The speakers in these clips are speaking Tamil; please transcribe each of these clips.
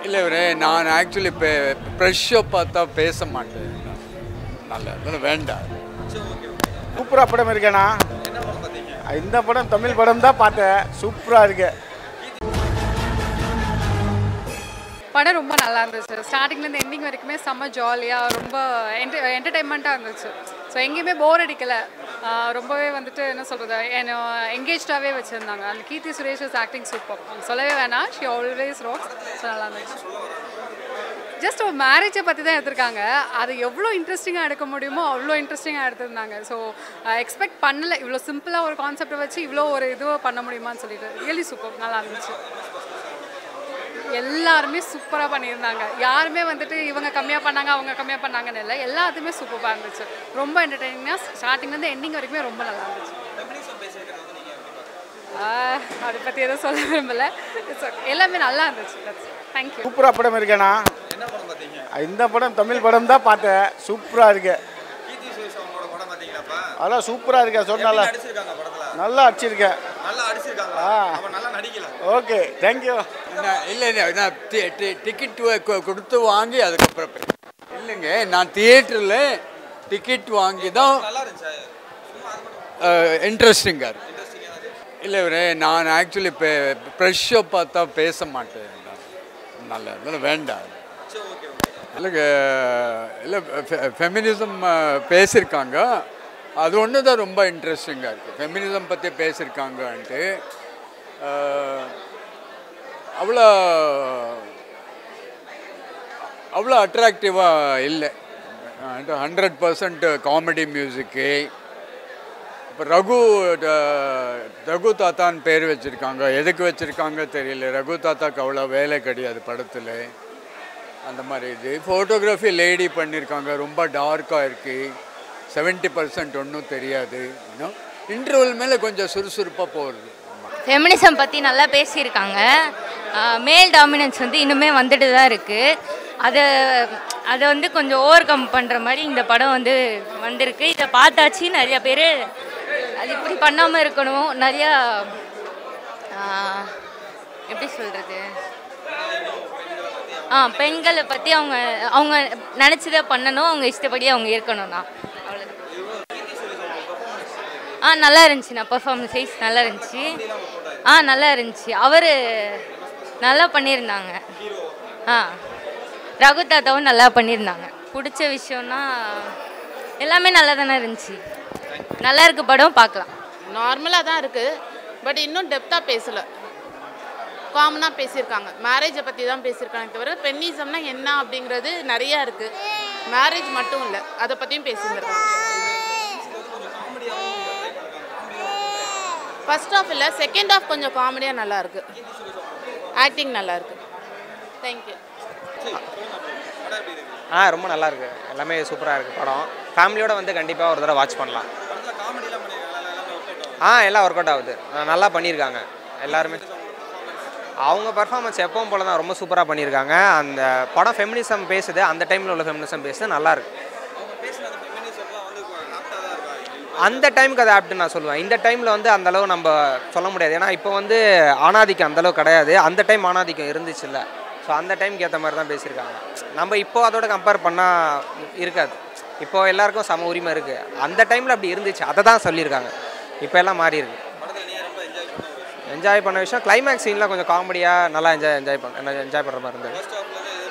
இல்லை இவரே நான் ஆக்சுவலி இப்போ ப்ரெஷ்ஷை பார்த்தா பேச மாட்டேன் நல்ல அதனால வேண்டாம் சூப்பராக படம் இருக்கேண்ணா இந்த படம் தமிழ் படம் தான் பார்த்தேன் சூப்பராக இருக்கு படம் ரொம்ப நல்லா இருந்துச்சு ஸ்டார்டிங்லேருந்து எண்டிங் வரைக்குமே செம்ம ஜாலியாக ரொம்ப என்ட என்டர்டைன்மெண்ட்டாக இருந்துச்சு ஸோ எங்கேயுமே போர் அடிக்கலை ரொம்பவே வந்துட்டு என்ன சொல்கிறது என்ன எங்கேஜ்டாகவே வச்சுருந்தாங்க அந்த Keerthy Suresh is acting super சொல்லவே வேணாம் ஷி ஆல்வேஸ் ரோக்ஸ் ஸோ நல்லா இருந்துச்சு ஜஸ்ட் ஒரு மேரேஜை பற்றி தான் எடுத்திருக்காங்க அது எவ்வளோ இன்ட்ரெஸ்டிங்காக எடுக்க முடியுமோ அவ்வளோ இன்ட்ரெஸ்டிங்காக எடுத்திருந்தாங்க ஸோ எக்ஸ்பெக்ட் பண்ணல இவ்வளோ சிம்பிளாக ஒரு கான்செப்டை வச்சு இவ்வளோ ஒரு இதுவை பண்ண முடியுமான்னு சொல்லிட்டு ரியலி சூப்பர் நல்லா இருந்துச்சு எல்லாருமே சூப்பராக பண்ணியிருந்தாங்க யாருமே வந்துட்டு இவங்க கம்மியாக பண்ணாங்க அவங்க கம்மியாக பண்ணாங்கன்னு இல்லை எல்லாத்துமே சூப்பராக இருந்துச்சு ரொம்ப என்டர்டெய்னிங்காக ஸ்டார்டிங்லேருந்து எண்டிங் வரைக்குமே ரொம்ப நல்லா இருந்துச்சு ஆஹ், அதை பற்றி எதுவும் சொல்ல விரும்பல It's okay. எல்லாமே நல்லா இருந்துச்சு தேங்க்யூ சூப்பராக படம் இருக்கேண்ணா இந்த படம் தமிழ் படம் தான் பார்த்தேன் சூப்பராக இருக்கு அதெல்லாம் சூப்பராக இருக்கா சொன்னால நல்லா அடிச்சிருக்கேன் ஆ ஓகே தேங்க்யூ நான் இல்லை இல்லை நான் டி- டி- டிக்கெட் வ- கொடுத்து வாங்கி அதுக்கப்புறம் போய் இல்லைங்க நான் தியேட்டரில் டிக்கெட் வாங்கி தான் இன்ட்ரெஸ்டிங்காக இருக்கு இல்லை இவரே நான் ஆக்சுவலி இப்போ ப்ரெஷ்ஷை பார்த்தா பேச மாட்டேன் நல்ல அதனால வேண்டாம் இல்லைங்க இல்லை ஃபெமினிசம் பேசியிருக்காங்க அது ஒன்று தான் ரொம்ப இன்ட்ரெஸ்டிங்காக இருக்குது ஃபெமினிசம் பற்றி பேசியிருக்காங்கன்ட்டு அஹ், அவ்வளோ அவ்வளோ அட்ராக்டிவாக இல்லை ஹண்ட்ரட் பர்சன்ட் காமெடி மியூசிக்கு இப்போ ரகு ட- ரகு தாத்தான்னு பேர் வச்சுருக்காங்க எதுக்கு வச்சுருக்காங்க தெரியல ரகு தாத்தாக்கு அவ்வளோ வேலை கிடையாது படத்தில் அந்த மாதிரி இது ஃபோட்டோகிராஃபி லேடி பண்ணியிருக்காங்க ரொம்ப டார்க்காக இருக்குது செவன்ட்டி பர்சன்ட் ஒன்றும் தெரியாது இன்னும் இன்டர்வல் மேலே கொஞ்சம் சுறுசுறுப்பாக போகிறது ஃபெமினிசம் பற்றி நல்லா பேசியிருக்காங்க மேல் டாமினன்ஸ் வந்து இன்னுமே வந்துட்டு தான் இருக்குது அதை அதை வந்து கொஞ்சம் ஓவர் கம் பண்ணுற மாதிரி இந்த படம் வந்து வந்திருக்கு இதை பார்த்தாச்சு நிறைய பேர் அது இப்படி பண்ணாமல் இருக்கணும் நிறையா ஆஹ், எப்படி சொல்கிறது ஆ பெண்களை பற்றி அவங்க அவங்க நினச்சதை பண்ணணும் அவங்க இஷ்டப்படி அவங்க இருக்கணும் தான் அவ்வளோதான் ஆ நல்லா இருந்துச்சுண்ணா பர்ஃபார்மன்ஸ் வைஸ் நல்லா இருந்துச்சு ஆ நல்லா இருந்துச்சு அவர் நல்லா பண்ணியிருந்தாங்க ஆ ரகு தாத்தாவும் நல்லா பண்ணியிருந்தாங்க பிடிச்ச விஷயம்னா எல்லாமே நல்லா தானே இருந்துச்சு நல்லா இருக்கு படம் பார்க்கலாம் நார்மலாக தான் இருக்குது பட் இன்னும் டெப்த்தாக பேசலை காமனாக பேசியிருக்காங்க மேரேஜை பற்றி தான் பேசியிருக்காங்க தவிர பெண்ணிசம்னா என்ன அப்படிங்கிறது நிறையா இருக்குது மேரேஜ் மட்டும் இல்லை அதை பற்றியும் பேசியிருந்திருக்காங்க ஃபர்ஸ்ட் ஆஃப் இல்லை செகண்ட் ஆஃப் கொஞ்சம் காமெடியாக நல்லா இருக்கு ஆக்டிங் நல்லா இருக்கு தேங்க்யூ ஆ ரொம்ப நல்லா இருக்கு எல்லாமே சூப்பராக இருக்கு படம் ஃபேமிலியோட வந்து கண்டிப்பாக ஒரு தடவை வாட்ச் பண்ணலாம் ஆ எல்லாம் ஒர்க் அவுட் ஆகுது ஆ, நல்லா பண்ணியிருக்காங்க எல்லாருமே அவங்க பர்ஃபார்மன்ஸ் எப்பவும் போல தான் ரொம்ப சூப்பராக பண்ணியிருக்காங்க அந்த படம் ஃபெமினிசம் பேசுது அந்த டைமில் உள்ள ஃபெமினிசம் பேசுது நல்லா இருக்கு அந்த டைமுக்கு அது ஆப்ட்டு நான் சொல்லுவேன் இந்த டைமில் வந்து அந்த அளவு நம்ம சொல்ல முடியாது ஏன்னா இப்போ வந்து ஆணாதிக்கம் அந்த அளவு கிடையாது அந்த டைம் ஆணாதிக்கம் இருந்துச்சுல்ல ஸோ அந்த டைம்க்கு ஏற்ற மாதிரி தான் பேசியிருக்காங்க நம்ம இப்போ அதோட கம்பேர் பண்ணால் இருக்காது இப்போ எல்லாருக்கும் சம உரிமை இருக்குது அந்த டைமில் அப்படி இருந்துச்சு அதை தான் சொல்லியிருக்காங்க இப்போ எல்லாம் மாறி இருக்கு என்ஜாய் பண்ண விஷயம் கிளைமேக்ஸ் சீன்லாம் கொஞ்சம் காமெடியாக நல்லா என்ஜாய் என்ஜாய் பண்ண என்ஜாய் பண்ணுற மாதிரி இருந்தது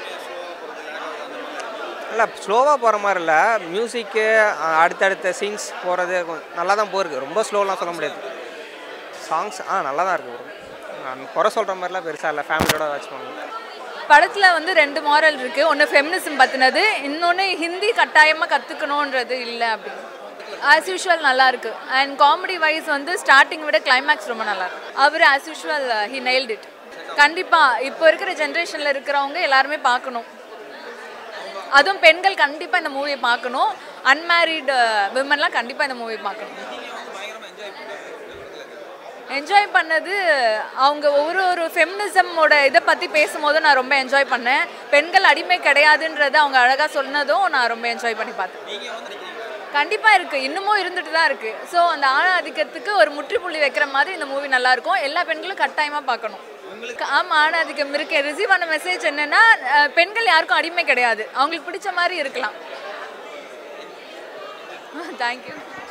இல்லை ஸ்லோவாக போகிற மாதிரி இல்லை மியூசிக்கு அடுத்தடுத்த சீன்ஸ் போகிறது நல்லா தான் போயிருக்கு ரொம்ப ஸ்லோலாம் சொல்ல முடியாது சாங்ஸ் ஆ நல்லா தான் இருக்குது நான் குறை சொல்கிற மாதிரிலாம் பெருசாக இல்லை ஃபேமிலியோட வாட்ச் பண்ணுவேன் படத்தில் வந்து ரெண்டு மாரல் இருக்குது ஒன்று ஃபெமினிசம் பற்றினது இன்னொன்று ஹிந்தி கட்டாயமாக கற்றுக்கணுன்றது இல்லை அப்படின்னு ஆஸ் யூஷுவல் நல்லா இருக்கு அண்ட் காமெடி வைஸ் வந்து ஸ்டார்டிங் விட கிளைமேக்ஸ் ரொம்ப நல்லா இருக்கு அவர் as usual he nailed it கண்டிப்பாக இப்போ இருக்கிற ஜென்ரேஷனில் இருக்கிறவங்க எல்லாருமே பார்க்கணும் அதுவும் பெண்கள் கண்டிப்பாக இந்த மூவியை பார்க்கணும் அன்மேரிடு விமன்லாம் கண்டிப்பாக இந்த மூவி பார்க்கணும் என்ஜாய் பண்ணது அவங்க ஒரு ஒரு ஃபெமினிசமோட இதை பற்றி பேசும்போது நான் ரொம்ப என்ஜாய் பண்ணேன் பெண்கள் அடிமை கிடையாதுன்றதை அவங்க அழகாக சொன்னதும் நான் ரொம்ப என்ஜாய் பண்ணி பார்த்தேன் கண்டிப்பாக இருக்குது இன்னமும் இருந்துட்டு தான் இருக்குது ஸோ அந்த ஆண ஆதிக்கத்துக்கு ஒரு முற்றுப்புள்ளி வைக்கிற மாதிரி இந்த மூவி நல்லா இருக்கும் எல்லா பெண்களும் கட்டாயமாக பார்க்கணும் ஆமாம் ஆணாதிக்கம் இருக்கு ரிசீவ் ஆன மெசேஜ் என்னன்னா அஹ், பெண்கள் யாருக்கும் அடிமை கிடையாது அவங்களுக்கு பிடிச்ச மாதிரி இருக்கலாம் தேங்க்யூ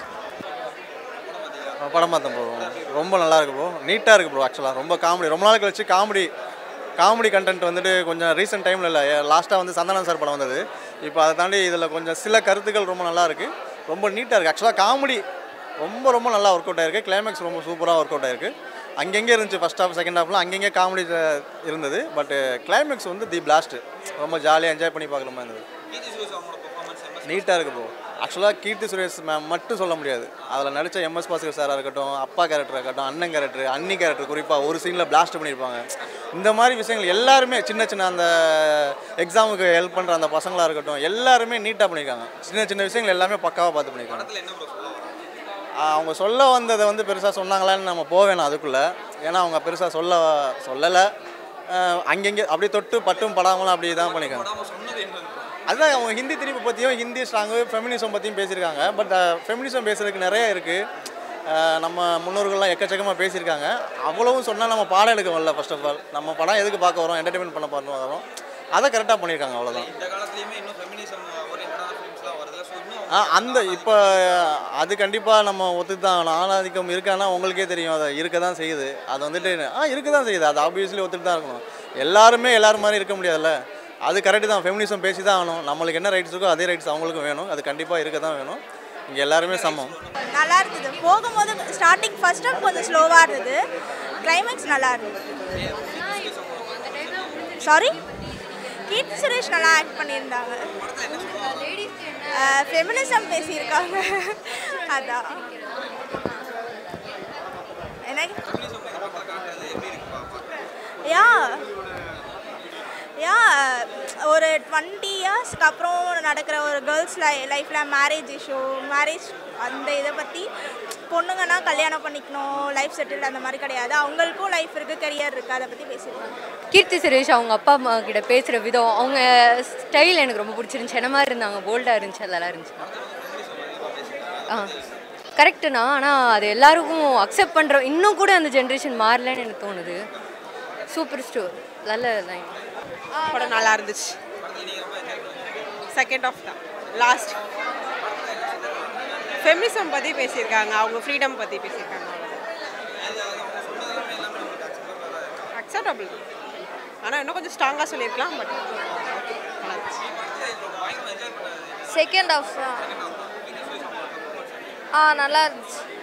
படம் பார்த்தேன் ப்ரோ ரொம்ப நல்லா இருக்கு ப்ரோ நீட்டாக இருக்கு ப்ரோ ஆக்சுவலாக ரொம்ப காமெடி ரொம்ப நாள் கழிச்சு காமெடி காமெடி கண்டென்ட் வந்துட்டு கொஞ்சம் ரீசெண்ட் டைமில் இல்லை லாஸ்ட்டாக வந்து சந்தானம் சார் படம் வந்தது இப்போ அதை தாண்டி இதில் கொஞ்சம் சில கருத்துக்கள் ரொம்ப நல்லா இருக்கு ரொம்ப நீட்டாக இருக்குது ஆக்சுவலாக காமெடி ரொம்ப ரொம்ப நல்லா ஒர்க் அவுட் ஆயிருக்கு கிளைமேக்ஸ் ரொம்ப சூப்பராக ஒர்க் அவுட் ஆயிருக்கு அங்கங்கே இருந்துச்சு ஃபஸ்ட் ஹாஃப் செகண்ட் ஹாஃப்லாம் அங்கங்கே காமெடி இருந்தது பட் கிளைமேக்ஸ் வந்து தி பிளாஸ்ட் ரொம்ப ஜாலியாக என்ஜாய் பண்ணி பார்க்குற மாதிரி இருந்தது நீட்டாக இருக்கு ப்ரோ ஆக்சுவலாக கீர்த்தி சுரேஷ் மேம் மட்டும் சொல்ல முடியாது அதில் நடித்த எம்எஸ் பாஸ்கர் சாராக இருக்கட்டும் அப்பா கேரக்டராக இருக்கட்டும் அண்ணன் கேரக்டர் அண்ணி கேரக்டர் குறிப்பாக ஒரு சீனில் பிளாஸ்ட் பண்ணியிருப்பாங்க இந்த மாதிரி விஷயங்கள் எல்லாருமே சின்ன சின்ன அந்த எக்ஸாமுக்கு ஹெல்ப் பண்ணுற அந்த பசங்களாக இருக்கட்டும் எல்லாருமே நீட்டாக பண்ணியிருக்காங்க சின்ன சின்ன விஷயங்கள் எல்லாமே பக்காவாக பார்த்து பண்ணியிருக்காங்க ஆஹ் அவங்க சொல்ல வந்ததை வந்து பெருசாக சொன்னாங்களான்னு நம்ம போவேணும் அதுக்குள்ளே ஏன்னா அவங்க பெருசாக சொல்ல சொல்லலை அங்கங்கே அப்படியே தொட்டு பட்டும் படாமலாம் அப்படி தான் பண்ணியிருக்காங்க அதுதான் அவங்க ஹிந்தி திணிப்பு பற்றியும் ஹிந்தி ஸ்ட்ராங்கு ஃபெமினிசம் பற்றியும் பேசியிருக்காங்க பட் ஃபெமினிசம் பேசுறதுக்கு நிறைய இருக்குது நம்ம முன்னோர்கள்லாம் எக்கச்சக்கமாக பேசியிருக்காங்க அவ்வளவும் சொன்னால் நம்ம பாடம் எடுக்க வரல ஃபர்ஸ்ட் ஆஃப் ஆல் நம்ம படம் எதுக்கு பார்க்க வரோம் என்டர்டைன்மெண்ட் பண்ண பண்ண வரோம் அதை கரெக்டாக பண்ணியிருக்காங்க அவ்வளோதான் ஆ அந்த இப்போ அது கண்டிப்பாக நம்ம ஒத்துக்கு தான் ஆகணும் ஆணாதிக்கம் இருக்கான்னா உங்களுக்கே தெரியும் அது இருக்க தான் செய்யுது அது வந்துட்டு ஆ இருக்க தான் செய்யுது அது ஆப்வியஸ்லி ஒத்துட்டு தான் இருக்கணும் எல்லாருமே எல்லாரும் மாதிரி இருக்க முடியாதுல்ல அது கரெக்டு தான் ஃபெமினிசம் பேசி தான் ஆகணும் நம்மளுக்கு என்ன ரைட்ஸ் இருக்கோ அதே ரைட்ஸ் அவங்களுக்கும் வேணும் அது கண்டிப்பாக இருக்க தான் வேணும் இங்கே எல்லாருமே சமம் நல்லா இருந்தது போகும்போது ஸ்டார்டிங் ஃபர்ஸ்ட் ஹாஃப் கொஞ்சம் ஸ்லோவாக இருந்தது கிளைமேக்ஸ் நல்லா இருந்தது சாரி கீர்த்தி சுரேஷ் நல்லா ஆக்ட் பண்ணியிருந்தாங்க ஃபெமினிசம் பேசியிருக்காங்க அதான் எனக்கு யா யா ஒரு டுவெண்ட்டி இயர்ஸ்க்கு அப்புறம் நடக்கிற ஒரு கேர்ள்ஸ் லை லைஃப்பில் மேரேஜ் இஷ்யூ மேரேஜ் அந்த இதை பற்றி பொண்ணுங்கன்னா கல்யாணம் பண்ணிக்கணும் லைஃப் செட்டில் அந்த மாதிரி கிடையாது அவங்களுக்கும் லைஃப் இருக்குது கரியர் இருக்குது அதை பற்றி பேசியிருக்காங்க கீர்த்தி சுரேஷ் அவங்க அப்பா அம்மா கிட்ட பேசுகிற விதம் அவங்க ஸ்டைல் எனக்கு ரொம்ப பிடிச்சிருந்துச்சு என்ன மாதிரி இருந்தாங்க போல்டாக இருந்துச்சு அதெல்லாம் இருந்துச்சு ஆ கரெக்டுண்ணா ஆனால் அது எல்லாருக்கும் அக்செப்ட் பண்ணுற இன்னும் கூட அந்த ஜென்ரேஷன் மாறலன்னு எனக்கு தோணுது சூப்பர் ஸ்டோர் நல்ல லைன் படம் நல்லா இருந்துச்சு செகண்ட் ஆஃப் தான் லாஸ்ட் ஃபெமினிசம் பற்றி பேசியிருக்காங்க அவங்க ஃப்ரீடம் பற்றி பேசியிருக்காங்க அக்செப்டபிள் ஆனால் இன்னும் கொஞ்சம் ஸ்ட்ராங்காக சொல்லியிருக்கலாம் பட் நல்லா இருந்துச்சு செகண்ட் ஆஃப் தான் ஆ நல்லா இருந்துச்சு